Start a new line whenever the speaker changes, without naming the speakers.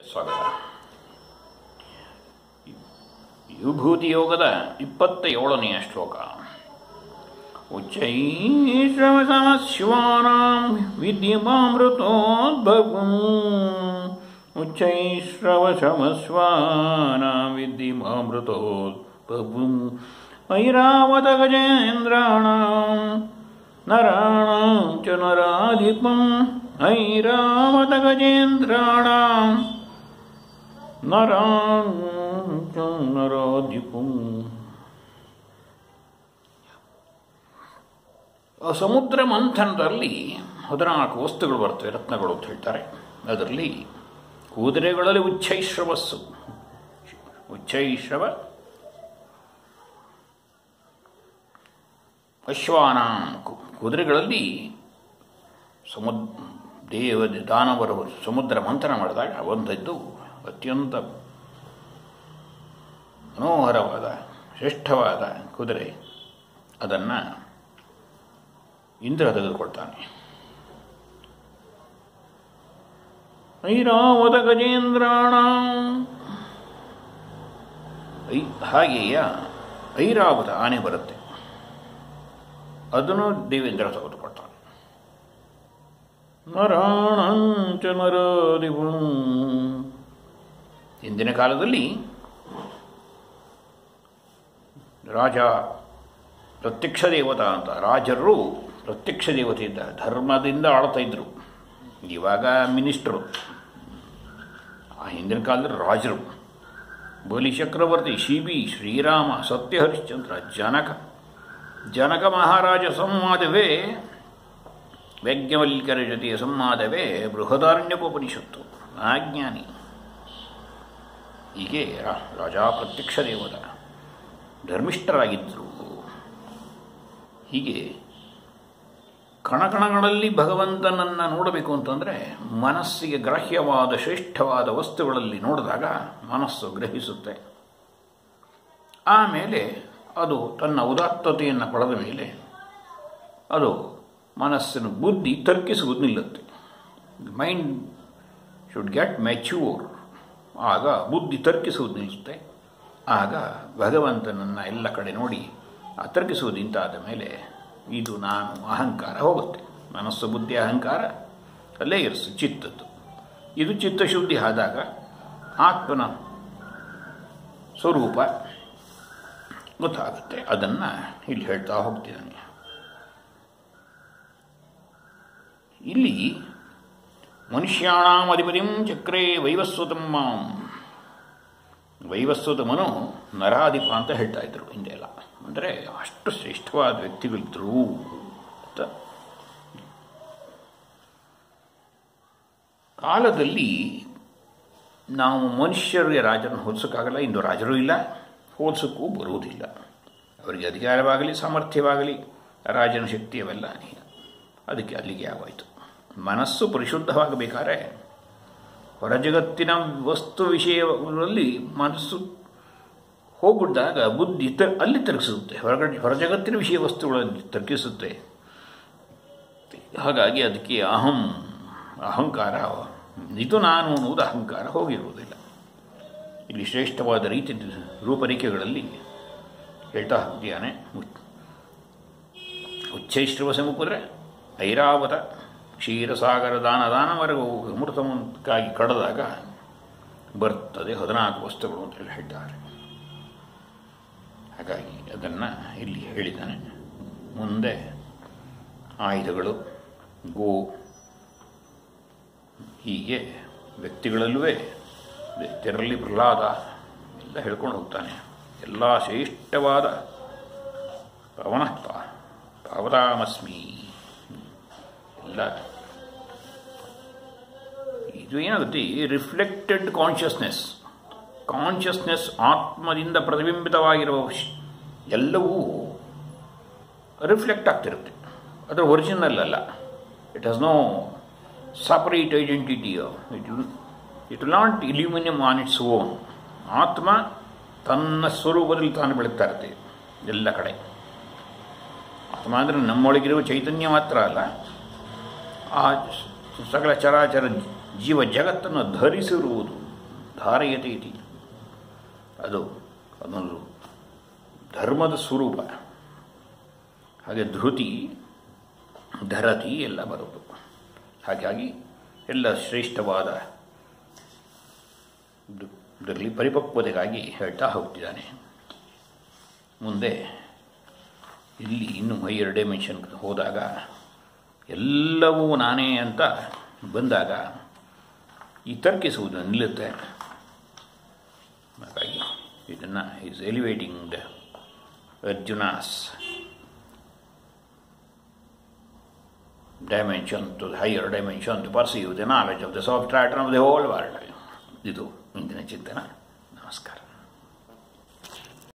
ಸ್ವಾಗತ ವಿಭೂತಿ ಯೋಗದ ಇಪ್ಪತ್ತ ಏಳನೆಯ ಶ್ಲೋಕ ಉಚ್ಚೈಶ್ರವಸಮಸ್ವಾನಾಂ ವಿದ್ಯಮಾಮೃತೋದ್ಭವಂ ಉಚ್ಚೈಶ್ರವಸಮಸ್ವಾನಾಂ ವಿದ್ಯಮಾಮೃತೋದ್ಭವಂ ಐರಾವತ ಗಜೇಂದ್ರಾಣಾಂ ನರಾಣಾಂ ಚ ನರಾಧಿಪಂ ಐರಾವತ ಗಜೇಂದ್ರಾಣಾಂ ನರಾಂ ಚ ನರಾಧಿಪಂ ಆ ಸಮುದ್ರ ಮಂಥನದಲ್ಲಿ ಹದಿನಾಲ್ಕು ವಸ್ತುಗಳು ಬರ್ತವೆ ರತ್ನಗಳು ಅಂತ ಹೇಳ್ತಾರೆ ಅದರಲ್ಲಿ ಕುದುರೆಗಳಲ್ಲಿ ಉಚ್ಚೈಶ್ರವಸ್ಸು ಉಚ್ಚೈಶ್ರವ ಅಶ್ವಾನ ಕುದುರೆಗಳಲ್ಲಿ ಸಮುದ್ ದೇವ ದಾನವರು ಸಮುದ್ರ ಮಂಥನ ಮಾಡಿದಾಗ ಒಂದದ್ದು ಅತ್ಯಂತ ಮನೋಹರವಾದ ಶ್ರೇಷ್ಠವಾದ ಕುದುರೆ ಅದನ್ನು ಇಂದ್ರ ತೆಗೆದುಕೊಳ್ತಾನೆ ಐರಾವತ ಗಜೇಂದ್ರಾಣ ಐ ಹಾಗೆಯ ಐರಾವತ ಆನೆ ಬರುತ್ತೆ ಅದನ್ನು ದೇವೇಂದ್ರ ತೆಗೆದುಕೊಳ್ತಾನೆ ನರಾಣಂಚ ನರದಿವು ಹಿಂದಿನ ಕಾಲದಲ್ಲಿ ರಾಜ ಪ್ರತ್ಯಕ್ಷ ದೇವತಾ ಅಂತ ರಾಜರು ಪ್ರತ್ಯಕ್ಷ ದೇವತೆ ಇದ್ದ ಧರ್ಮದಿಂದ ಆಳ್ತಾ ಇದ್ರು ಇವಾಗ ಮಿನಿಸ್ಟರು ಆ ಹಿಂದಿನ ಕಾಲದಲ್ಲಿ ರಾಜರು ಬಲಿ ಚಕ್ರವರ್ತಿ ಶಿಬಿ ಶ್ರೀರಾಮ ಸತ್ಯ ಹರಿಶ್ಚಂದ್ರ ಜನಕ ಜನಕ ಮಹಾರಾಜ ಸಂವಾದವೇ ಯಜ್ಞವಲ್ಕರ ಜೊತೆಯ ಸಂವಾದವೇ ಬೃಹದಾರಣ್ಯಕೋಪನಿಷತ್ತು ಆಜ್ಞಾನಿ ಹೀಗೆ ರಾಜಾ ಪ್ರತ್ಯಕ್ಷ ದೇವತ ಧರ್ಮಿಷ್ಠರಾಗಿದ್ದರು ಹೀಗೆ ಕಣಕಣಗಳಲ್ಲಿ ಭಗವಂತನನ್ನು ನೋಡಬೇಕು ಅಂತಂದರೆ ಮನಸ್ಸಿಗೆ ಗ್ರಾಹ್ಯವಾದ ಶ್ರೇಷ್ಠವಾದ ವಸ್ತುಗಳಲ್ಲಿ ನೋಡಿದಾಗ ಮನಸ್ಸು ಗ್ರಹಿಸುತ್ತೆ ಆಮೇಲೆ ಅದು ತನ್ನ ಉದಾತ್ತತೆಯನ್ನು ಪಡೆದ ಮೇಲೆ ಅದು ಮನಸ್ಸಿನ ಬುದ್ಧಿ ತರ್ಕಿಸುವುದು ನಿಲ್ಲುತ್ತೆ ಮೈಂಡ್ ಶುಡ್ ಗೆಟ್ ಮೆಚ್ಯೂರ್ ಆಗ ಬುದ್ಧಿ ತರ್ಕಿಸುವುದು ನಿಲ್ಲಿಸುತ್ತೆ ಆಗ ಭಗವಂತನನ್ನು ಎಲ್ಲ ಕಡೆ ನೋಡಿ ಆ ತರ್ಕಿಸುವುದು ನಿಂತಾದ ಮೇಲೆ ಇದು ನಾನು ಅಹಂಕಾರ ಹೋಗುತ್ತೆ ಮನಸ್ಸು ಬುದ್ಧಿ ಅಹಂಕಾರ ಅಲ್ಲೇ ಇರಿಸು ಚಿತ್ತದ್ದು ಇದು ಚಿತ್ತಶುದ್ಧಿ ಆದಾಗ ಆತ್ಮನ ಸ್ವರೂಪ ಗೊತ್ತಾಗುತ್ತೆ ಅದನ್ನು ಇಲ್ಲಿ ಹೇಳ್ತಾ ಹೋಗ್ತಿದ್ದಾನೆ ಇಲ್ಲಿ ಮನುಷ್ಯಾಣಾಂ ಅಧಿಪತಿಂ ಚಕ್ರೇ ವೈವಸ್ವತಂ ಮಾಂ ವೈವಸ್ವತಮನು ನರಾಧಿಪ ಅಂತ ಹೇಳ್ತಾ ಇದ್ರು ಹಿಂದೆಲ್ಲ ಅಂದರೆ ಅಷ್ಟು ಶ್ರೇಷ್ಠವಾದ ವ್ಯಕ್ತಿಗಳಿದ್ರು ಅಂತ ಕಾಲದಲ್ಲಿ ನಾವು ಮನುಷ್ಯರಿಗೆ ರಾಜರನ್ನು ಹೋಲಿಸೋಕ್ಕಾಗಲ್ಲ ಇಂದು ರಾಜರೂ ಇಲ್ಲ ಹೋಲಿಸೋಕ್ಕೂ ಬರುವುದಿಲ್ಲ ಅವರಿಗೆ ಅಧಿಕಾರವಾಗಲಿ ಸಾಮರ್ಥ್ಯವಾಗಲಿ ರಾಜನ ಶಕ್ತಿ ಅವೆಲ್ಲ ಅದಕ್ಕೆ ಅಲ್ಲಿಗೆ ಆಗೋಯ್ತು ಮನಸ್ಸು ಪರಿಶುದ್ಧವಾಗಬೇಕಾದ್ರೆ ಹೊರಜಗತ್ತಿನ ವಸ್ತು ವಿಷಯಗಳಲ್ಲಿ ಮನಸ್ಸು ಹೋಗ್ಬಿಟ್ಟಾಗ ಬುದ್ಧಿ ತ ಅಲ್ಲಿ ತರ್ಕಿಸುತ್ತೆ ಹೊರಗಡೆ ಹೊರಜಗತ್ತಿನ ವಿಷಯ ವಸ್ತುಗಳಲ್ಲಿ ತರ್ಕಿಸುತ್ತೆ ಹಾಗಾಗಿ ಅದಕ್ಕೆ ಅಹಂ ಅಹಂಕಾರ ಇದು ನಾನು ಅನ್ನುವುದು ಅಹಂಕಾರ ಹೋಗಿರುವುದಿಲ್ಲ ಇಲ್ಲಿ ಶ್ರೇಷ್ಠವಾದ ರೀತಿ ರೂಪರೇಖೆಗಳಲ್ಲಿ ಹೇಳ್ತಾ ಹೋಗ್ತಿದ್ದಾನೆ ಉಚ್ಚೈಶ್ರವ ಸಮುಪುದ್ರೆ ಐರಾವತ ಕ್ಷೀರಸಾಗರ ದಾನ ದಾನವರೆಗೂ ಅಮೃತಮಂತಕ್ಕಾಗಿ ಕಳೆದಾಗ ಬರ್ತದೆ ಹದಿನಾಲ್ಕು ವಸ್ತುಗಳು ಅಂತ ಹೇಳಿ ಹೇಳ್ತಾರೆ ಹಾಗಾಗಿ ಅದನ್ನು ಇಲ್ಲಿ ಹೇಳಿದ್ದಾನೆ ಮುಂದೆ ಆಯುಧಗಳು ಗೋ ಹೀಗೆ ವ್ಯಕ್ತಿಗಳಲ್ಲೂ ತೆರಲಿ ಪ್ರಹ್ಲಾದ ಎಲ್ಲ ಹೇಳ್ಕೊಂಡು ಹೋಗ್ತಾನೆ ಎಲ್ಲ ಶ್ರೇಷ್ಠವಾದ ಪವನತ್ವ ಪಾವತಾಮಸ್ಮಿ ಎಲ್ಲ ಇದು ಏನಾಗುತ್ತೆ ರಿಫ್ಲೆಕ್ಟೆಡ್ ಕಾನ್ಷಿಯಸ್ನೆಸ್ ಕಾನ್ಷಿಯಸ್ನೆಸ್ ಆತ್ಮದಿಂದ ಪ್ರತಿಬಿಂಬಿತವಾಗಿರುವ ಎಲ್ಲವೂ ರಿಫ್ಲೆಕ್ಟ್ ಆಗ್ತಿರುತ್ತೆ ಅದರ ಒರಿಜಿನಲ್ ಅಲ್ಲ it has no separate identity it it will not illuminate on its own ಆತ್ಮ ತನ್ನ ಸ್ವರೂಪದಲ್ಲಿ ತಾನು ಬೆಳೀತಾ ಇರುತ್ತೆ ಎಲ್ಲ ಕಡೆ ಆತ್ಮ ಅಂದರೆ ನಮ್ಮೊಳಗಿರುವ ಚೈತನ್ಯ ಮಾತ್ರ ಅಲ್ಲ ಆ ಸಕಲ ಚರಾಚರ ಜೀವ ಜಗತ್ತನ್ನು ಧರಿಸಿರುವುದು ಧಾರಯತೆ ಇತಿ ಅದು ಅದೊಂದು ಧರ್ಮದ ಸ್ವರೂಪ ಹಾಗೆ ಧೃತಿ ಧರತಿ ಎಲ್ಲ ಬರೋದು ಹಾಗಾಗಿ ಎಲ್ಲ ಶ್ರೇಷ್ಠವಾದ ಇದು- ಇದರಲ್ಲಿ ಪರಿಪಕ್ವತೆಗಾಗಿ ಹೇಳ್ತಾ ಹೋಗ್ತಿದ್ದಾನೆ ಮುಂದೆ ಇಲ್ಲಿ ಇನ್ನು ಹೈಯರ್ ಡೈಮೆನ್ಷನ್ ಹೋದಾಗ ಎಲ್ಲವೂ ನಾನೇ ಅಂತ ಬಂದಾಗ ಈ ತರ್ಕಿಸುವುದು ನಿಲ್ಲುತ್ತೆ ಹಾಗಾಗಿ ಇದನ್ನು is elevating the Arjuna's dimension to the higher dimension to perceive the knowledge of the substratum of the whole world. ಇದು ಇಂದಿನ ಚಿಂತನ ನಮಸ್ಕಾರ